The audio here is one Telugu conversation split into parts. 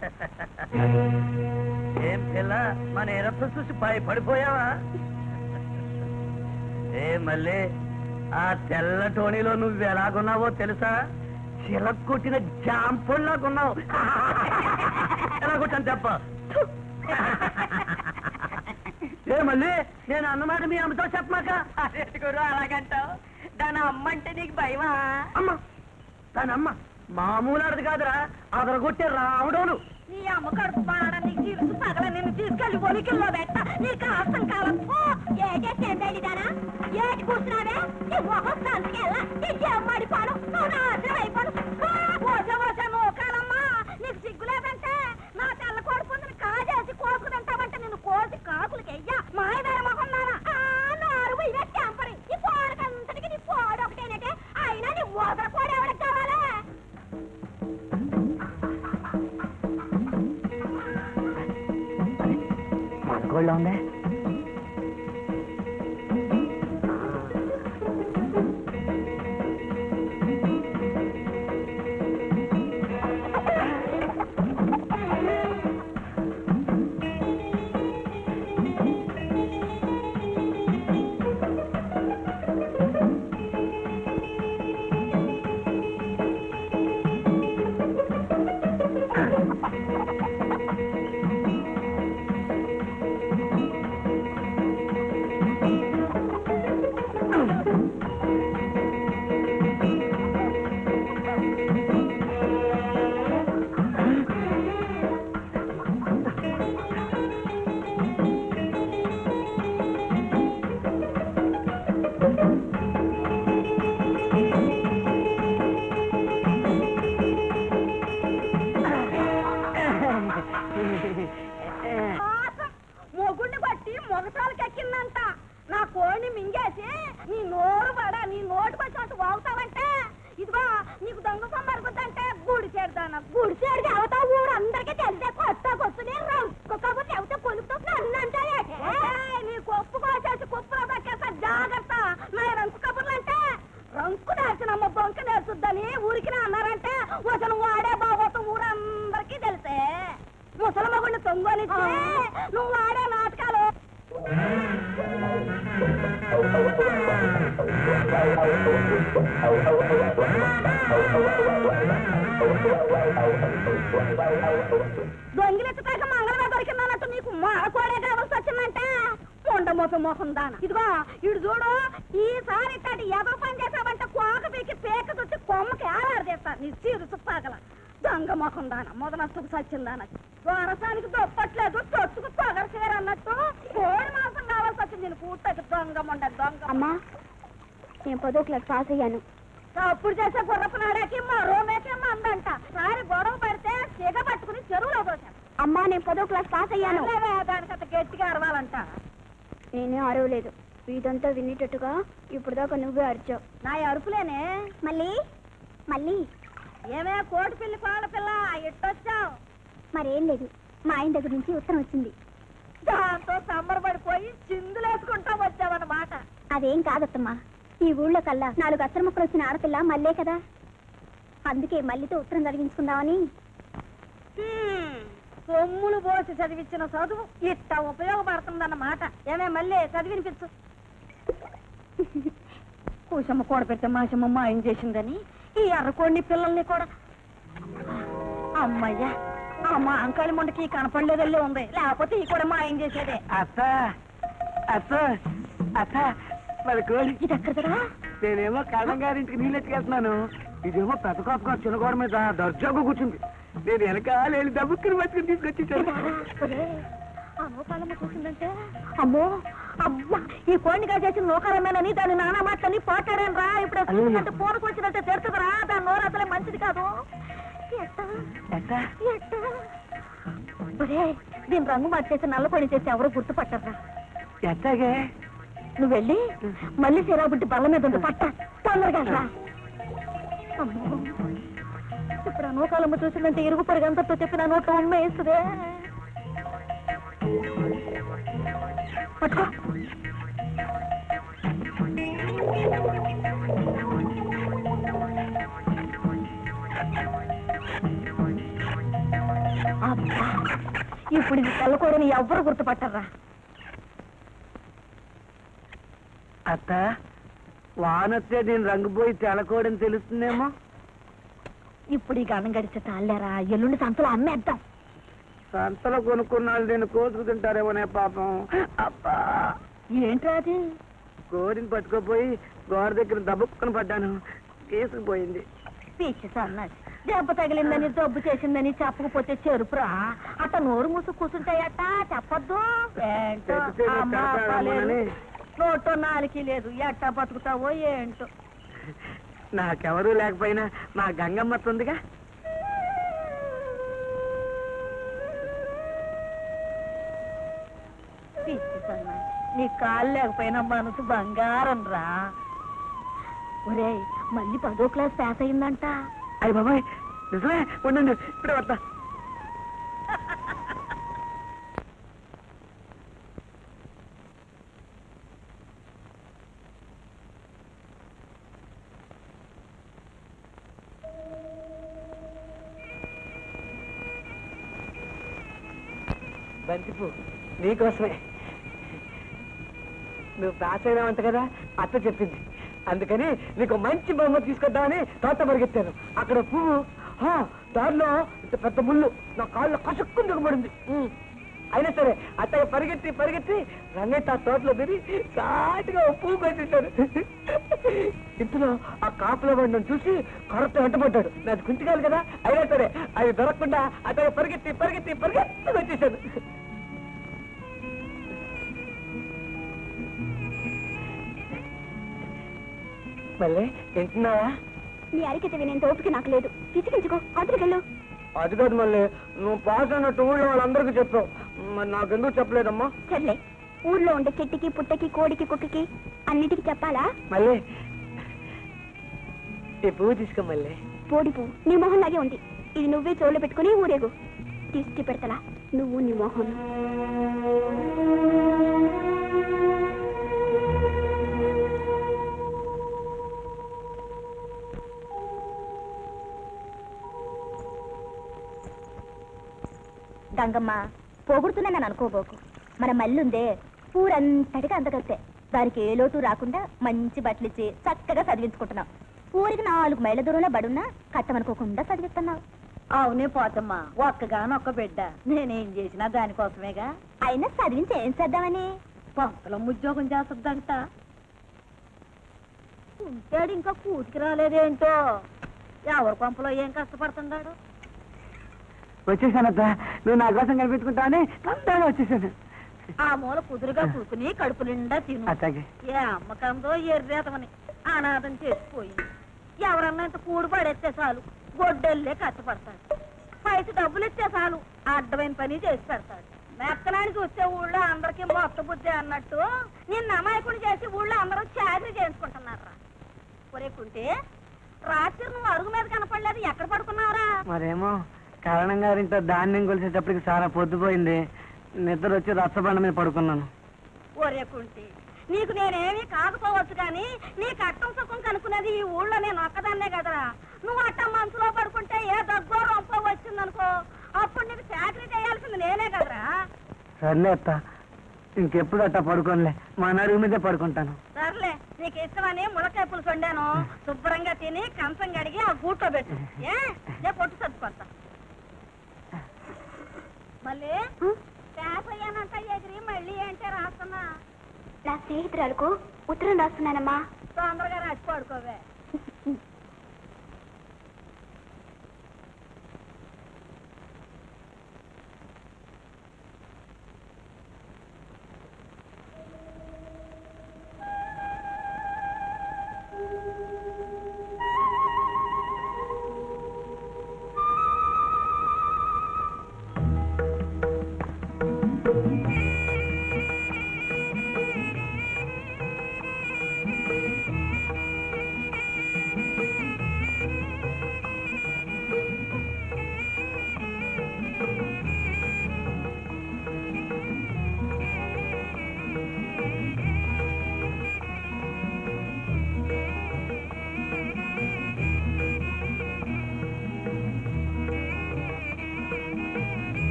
ఏం పిల్ల మన ఎరప్ప చూసి పై పడిపోయావా ఏ మళ్ళీ ఆ తెల్ల టోనీలో నువ్వు ఎలాగున్నావో తెలుసా చిలక్ కొట్టిన జాంపుల్లాగున్నావు ఎలా కొట్టాను చెప్ప ఏ మళ్ళీ నేను అన్నమాట మీ అమ్మతో చెప్పమాక అదేంటి గురు అలాగంటావు దాని అమ్మంటే నీకు భయమా అమ్మ దాని అమ్మ మామూలు అడది కాదురా అదరగొట్టే రావడోను నీ అమ్మ కడుపు బాడ నీకు చిరుసు పగల నిన్ను తీసుకెళ్లి ఒలికిల్లో పెట్ట నీకు అర్థం కావచ్చు ఏటే చెందడిదానా ఏటి కూర్చున్నావే నీ మొహం సంతకెళ్ళ నీ చెమ్మడి పాడు నువ్వు నాశనం అయిపోడు ఓసే ఓసే నూకాలమ్మా నీకు సిగ్గులేదంటే నా తెల్ల కోడిపుందని కాజేసి కోసుకు తింటావంటే నిన్ను కోసి కాకులకి అయ్యా మాయదార మొహం నానా నారు ఇదే టెంపరీ ఈ పోడకంతటికి నీ పోడు ఒకటేనటే అయినా నీ ఓదర పోడు ఎవరికి కావాలా మనకోళ్ళ ఉందే పాపం, మొగుణ్ణి బట్టి మొగసాలకి ఎక్కిందంట నా కోడిని మింగేసి నీ నోరు పడ నీ నోటు వచ్చినట్టు వాగుతావంటే ఇదిగో నీకు దొంగ సమ్మరుగుద్దంటే గుడి చేరుదాన గుడి చేరు అవతా ఊరు అందరికీ తెలిసే కొత్త కొత్తనే రంకు కాబట్టి ఎవతే కొలుపుతో నన్ను అంటారే నీ కొప్పు కోసేసి కుప్పలో దక్కేస్తా జాగ్రత్త నా రంకు కబుర్లు అంటే రంకు నేర్చినమ్మ బొంక నేర్చుద్దని ఊరికి అన్నారంటే అసలు వాడే బాగోతం ఊరందరికీ తెలిసే ముసలి మగుడిని తొంగోలిచ్చి నువ్వు ఆడే నాటకాలు దొంగిలెత్తుతాక మంగళమే దొరికిందన్నట్టు నీకు మాడకోడే కావాల్సి వచ్చిందంటే ఉండ మోసం మోసం దాన ఇదిగో ఇడు చూడు ఈసారి ఇట్లాంటి ఎదో పని చేసావంటే కోక పీకి పేక చుట్టి కొమ్మకి ఆలాడదీస్తా నీ చీరు చుప్పాగల దొంగ మొఖం దాన మొదలస్తుకు సచ్చిందాన వరసానికి దొప్పట్లేదు తొట్టుకు పొగర చీర అన్నట్టు కోడి మాసం కావాల్సి వచ్చింది నేను పూర్తకి దొంగ మొండ దొంగ అమ్మా నేను పదో క్లాస్ పాస్ అయ్యాను అప్పుడు చేసే గుర్రపు నాడాకి మరో మేకే మందంట సారి గొడవ పడితే సిగ పట్టుకుని చెరువులో దోశాను అమ్మా నేను పదో క్లాస్ పాస్ అయ్యాను దానికి అంత గట్టిగా అరవాలంట నేనే అరవలేదు వీధంతా వినేటట్టుగా ఇప్పుడు దాకా నువ్వే అరిచావు నా అరుపులేనే మళ్ళీ మళ్ళీ ఏమే కోటి పిల్లి కోళ్ళ పిల్ల ఇట్టొచ్చావు మరేం లేదు మా ఆయన దగ్గర నుంచి ఉత్తరం వచ్చింది దాంతో సంబరపడిపోయి చిందులేసుకుంటా వచ్చావన్నమాట అదేం కాదత్తమ్మా ఈ ఊళ్ళో కల్లా నాలుగు అత్తర ముక్కలు వచ్చిన ఆడపిల్ల మళ్ళే కదా అందుకే మళ్ళీతో ఉత్తరం చదివించుకుందామని హ్మ్, సొమ్ములు పోసి చదివించిన చదువు ఇట్ట ఉపయోగపడుతుందన్నమాట ఏమే మళ్ళీ చదివినిపించు కూసమ్మ కూడ పెడితే మాసమ్మ మాయం చేసిందని ఈ ఎర్రకోడిని పిల్లల్ని కూడా అమ్మయ్యా ఆ మా అంకాలి మొండకి కనపడలేదల్లే ఉంది లేకపోతే ఈ కూడా మాయం చేసేదే అత్త అత్త అత్త మరి కోడి ఇది ఎక్కడదా నేనేమో కళ్ళం గారింటికి నీళ్ళు ఎత్తుకెళ్తున్నాను ఇదేమో పెద్ద కాపుగా చిన్న గోడ మీద దర్జాగా కూర్చుంది నేను వెనకాల వెళ్ళి దబ్బుక్కుని పట్టుకుని తీసుకొచ్చేసాను నూకాలమ్మ చూసిందంటే అమ్మో అబ్బా ఈ కోడిని కాసేసి నూకాలమ్మేనని దాని నానా మాటలని పోటాడాను రా ఇప్పుడు చూసినట్టు పూరకు వచ్చినట్టే తెరుతుందిరా దాని నోరు అసలే మంచిది కాదు ఎట్టా? అత్త ఎట్టా? ఒరేయ్, దీని రంగు మార్చేసి నల్ల పని చేసి ఎవరు గుర్తుపట్టరా ఎట్టాగే నువ్వు వెళ్ళి మళ్ళీ సిరాబుట్టి బల్ల మీద ఉంది పట్ట తొందరగా రా. అమ్మో ఇప్పుడు ఆ నూకాలమ్మ చూసిందంటే ఇరుగు పొరుగంతతో చెప్పిన నోట్లో ఉమ్మ వేస్తుందే పట్టుకో ఇప్పుడు ఇది తెల్లకూడని ఎవ్వరు గుర్తుపట్టరా అత్త వానొస్తే నేను రంగుపోయి తెలకోడని తెలుస్తుందేమో ఇప్పుడు ఈ గణం గడిచే తాళ్ళారా ఎల్లుండి సంతలో అమ్మేద్దాం సంతలో కొనుక్కున్నాళ్ళు నేను కోసుకు తింటారేమోనే పాపం అబ్బా ఏంట్రా అది గోరిని పట్టుకోపోయి గోడ దగ్గర దబ్బుక్కుని పడ్డాను తీసుకుపోయింది పిచ్చి సన్నాసి దెబ్బ తగిలిందని జబ్బు చేసిందని చెప్పకపోతే చెరుపురా అట్ట నోరు మూసు కూర్చుంటాయట చెప్పొద్దు ఏంటో చెప్తే నీకు అమ్మా, కడతాడేమోనని. అప్పలేదు. నోటో నాలుగు లేదు ఎట్టా బతుకుతావో ఏంటో నాకెవరూ లేకపోయినా మా గంగమ్మ ఉందిగా పిచ్చి సన్నాసి నీ కాళ్ళు లేకపోయినా మనసు బంగారం రా ఒరేయ్ మళ్ళీ పదో క్లాస్ పాస్ అయిందంట అయ్య బాబాయ్ నిజమే ఉండండి ఇప్పుడే వస్తా బంతిపు నీకోసమే నువ్వు పాస్ అయినావంట కదా అత్త చెప్పింది అందుకని నీకు మంచి బొమ్మ తీసుకొద్దామని తోట పరిగెత్తాను అక్కడ పువ్వు హా, దారిలో ఇంత పెద్ద ముళ్ళు నా కాళ్ళు కసుక్కుని దిగబడింది ఉమ్. అయినా సరే అత్తయ్య పరిగెత్తి పరిగెత్తి రంగయ్య ఆ తోటలో తిరిగి సాటిగా ఓ పువ్వు కొట్టేశాడు ఇంతలో ఆ కాపుల బండిని చూసి కరెక్ట్ వెంటబడ్డాడు నాది కుంటికాలు కదా అయినా సరే అది దొరకకుండా అతను పరిగెత్తి పరిగెత్తి పరిగెత్తి వచ్చేసాడు మళ్ళీ తింటున్నావా నీ అరికత వినేంత ఓపిక నాకు లేదు పిచ్చికించుకో అవతలికెళ్ళు అది కాదు మళ్ళీ నువ్వు పాస్ అయినట్టు ఊళ్ళో వాళ్ళందరికీ చెప్పావు మరి నాకెందుకు చెప్పలేదమ్మా సర్లే ఊర్లో ఉండే చెట్టుకి పుట్టకి కోడికి కుక్కకి అన్నిటికీ చెప్పాలా మళ్ళీ ఈ పువ్వు తీసుకో మళ్ళీ పోడి పువ్వు నీ మొహం లాగే ఉంది ఇది నువ్వే చెవులో పెట్టుకుని ఊరేగు తీసుకు పెడతలా నువ్వు నీ మొహం గంగమ్మ పోగొడుతున్నానని అనుకోబోకు మన మల్లుందే ఊరంతటిగా అందగత్తే దానికి ఏ లోటు రాకుండా మంచి బట్టలిచ్చి చక్కగా చదివించుకుంటున్నావు ఊరికి నాలుగు మైళ్ళ దూరంలో బడున్నా కట్టమనుకోకుండా చదివిస్తున్నావు అవునే పోతమ్మా ఒక్కగానొక్క బిడ్డ నేనేం చేసినా దానికోసమేగా అయినా చదివించి ఏం చేద్దామని పొంతలం ఉద్యోగం చేస్తుందంట ఉంటాడు ఇంకా కూటికి రాలేదేంటో ఎవరి కొంపలో ఏం కష్టపడుతున్నాడు వచ్చేసానత్త నువ్వు నా కోసం కనిపించుకుంటావని తొందరగా వచ్చేసాను ఆ మూల కుదురుగా కూకుని కడుపు నిండా తిను అట్లాగే ఏ అమ్మకందో ఎర్రేతమని అనాథం చేసిపోయింది ఎవరన్నా ఇంత కూడు పడేస్తే చాలు గొడ్డెల్లే కష్టపడతాడు పైస డబ్బులు ఇస్తే చాలు అడ్డమైన పని చేసి పెడతాడు మెత్తనానికి వచ్చే ఊళ్ళో అందరికీ మొత్త బుద్ధి అన్నట్టు నిన్న అమాయకుడు చేసి ఊళ్ళో అందరూ చాకరీ చేయించుకుంటున్నారా ఒరే కుంటే రాత్రి నువ్వు అరుగు మీద కనపడలేదు ఎక్కడ పడుకున్నావురా మరేమో కారణం గారింట ధాన్యం కొలిసేటప్పటికి చాలా పొద్దుపోయింది నిద్ర వచ్చి రచ్చబండ మీద పడుకున్నాను ఒరే కుంటి నీకు నేనేమీ కాకపోవచ్చు కానీ నీ కట్టం సుఖం కనుక్కున్నది ఈ ఊళ్ళో నేను ఒక్కదాన్నే కదరా నువ్వు అట్ట మనసులో పడుకుంటే ఏ దగ్గో రొంప వచ్చిందనుకో అప్పుడు నీకు చాకరీ చేయాల్సింది నేనే కదరా సర్లే అత్త ఇంకెప్పుడు అట్టా పడుకోనిలే మా నడుగు మీదే పడుకుంటాను సర్లే నీకు ఇష్టమని ములకాయ పులుసు వండాను శుభ్రంగా తిని కంచం కడిగి ఆ గూట్లో పెట్టు ఏ నేను పొట్టు సర్దుకొస్తా మళ్ళీ ప్యాస్ అయ్యానంట ఎగిరి మళ్ళీ ఏంటే రాస్తున్నా నా స్నేహితురాలకు ఉత్తరం రాస్తున్నానమ్మా తొందరగా రాసి పడుకోవే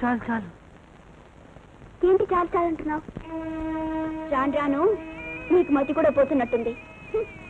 చాలు చాలు ఏంటి చాలు చాలు అంటున్నావు రాను రాను నీకు మతి కూడా పోతున్నట్టుంది హ్మ్.